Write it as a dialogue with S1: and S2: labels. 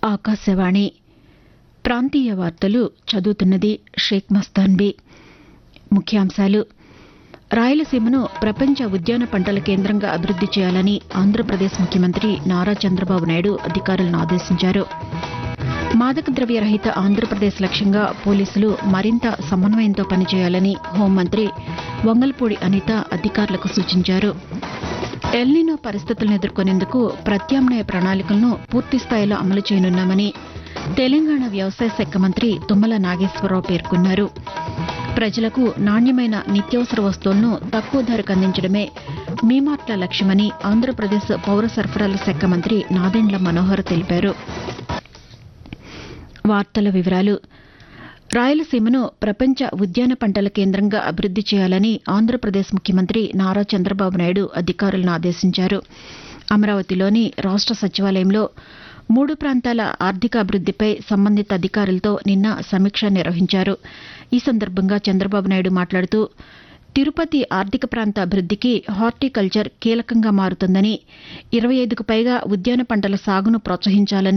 S1: ఆకాశవాణి ప్రాంతీయ వార్తలు చదువుతున్నది షేక్ మస్తాన్బీ ముఖ్యాంశాలు రాయలసీమను ప్రపంచ ఉద్యాన పంటల కేంద్రంగా అభివృద్ది చేయాలని ఆంధ్రప్రదేశ్ ముఖ్యమంత్రి నారా చంద్రబాబు నాయుడు అధికారులను ఆదేశించారు మాదక ద్రవ్య రహిత ఆంధ్రప్రదేశ్ లక్ష్యంగా పోలీసులు మరింత సమన్వయంతో పనిచేయాలని హోంమంత్రి వంగల్పూడి అనిత అధికారులకు సూచించారు ఎల్నినో పరిస్థితులను ఎదుర్కొనేందుకు ప్రత్యామ్నాయ ప్రణాళికలను పూర్తిస్థాయిలో అమలు చేయనున్నామని తెలంగాణ వ్యవసాయ శాఖ మంత్రి తుమ్మల నాగేశ్వరరావు పేర్కొన్నారు ప్రజలకు నాణ్యమైన నిత్యావసర వస్తువులను తక్కువ ధరకు అందించడమే మీమార్ట్ల లక్ష్యమని ఆంధ్రప్రదేశ్ పౌర సరఫరాల శాఖ మంత్రి నాదెండ్ల మనోహర్ తెలిపారు వార్తల వివరాలు రాయలసీమను ప్రపంచ ఉద్యాన పంటల కేంద్రంగా అభివృద్ది చేయాలని ఆంధ్రప్రదేశ్ ముఖ్యమంత్రి నారా చంద్రబాబు నాయుడు అధికారులను ఆదేశించారు అమరావతిలోని రాష్ట సచివాలయంలో మూడు ప్రాంతాల ఆర్థికాభివృద్దిపై సంబంధిత అధికారులతో నిన్న సమీక్ష నిర్వహించారు ఈ సందర్భంగా చంద్రబాబు నాయుడు మాట్లాడుతూ తిరుపతి ఆర్థిక ప్రాంత అభివృద్దికి హార్టికల్చర్ కీలకంగా మారుతుందని ఇరవై ఐదుకు పైగా ఉద్యాన పంటల సాగును ప్రోత్సహించాలని